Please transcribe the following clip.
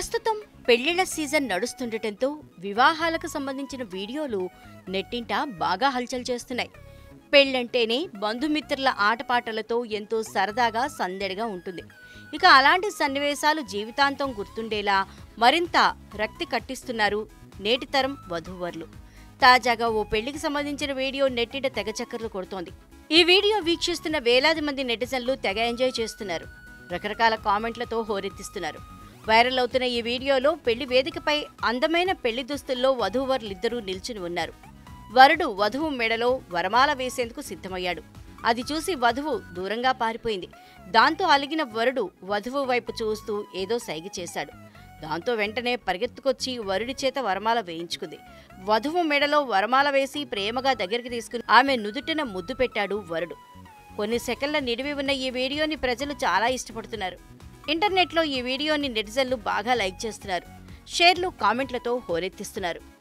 ప్రస్తుతం పెళ్లిళ్ల సీజన్ నడుస్తుండటంతో వివాహాలకు సంబంధించిన వీడియోలు నెట్టింట బాగా హల్చల్ చేస్తున్నాయి పెళ్ళంటేనే బంధుమిత్రుల ఆటపాటలతో ఎంతో సరదాగా సందడిగా ఉంటుంది ఇక అలాంటి సన్నివేశాలు జీవితాంతం గుర్తుండేలా మరింత రక్తి కట్టిస్తున్నారు నేటి తరం వధూవరులు తాజాగా ఓ పెళ్లికి సంబంధించిన వీడియో నెట్టిట తెగ చక్కర్లు కొడుతోంది ఈ వీడియో వీక్షిస్తున్న వేలాది మంది నెటిజన్లు తెగ ఎంజాయ్ చేస్తున్నారు రకరకాల కామెంట్లతో హోరెత్తిస్తున్నారు వైరల్ అవుతున్న ఈ వీడియోలో పెళ్లి వేదికపై అందమైన పెళ్లి దుస్తుల్లో వధూవరులిద్దరూ నిల్చుని ఉన్నారు వరుడు వధువు మెడలో వరమాల వేసేందుకు సిద్ధమయ్యాడు అది చూసి వధువు దూరంగా పారిపోయింది దాంతో అలిగిన వరుడు వధువు వైపు చూస్తూ ఏదో సైగ చేశాడు దాంతో వెంటనే పరిగెత్తుకొచ్చి వరుడి చేత వరమాల వేయించుకుంది వధువు మెడలో వరమాల వేసి ప్రేమగా దగ్గరికి తీసుకుని ఆమె నుదుటిన ముద్దు పెట్టాడు వరుడు కొన్ని సెకండ్ల నిడివి ఉన్న ఈ వీడియోని ప్రజలు చాలా ఇష్టపడుతున్నారు ఇంటర్నెట్లో ఈ వీడియోని నెటిజన్లు బాగా లైక్ చేస్తున్నారు షేర్లు కామెంట్లతో హోరెత్తిస్తున్నారు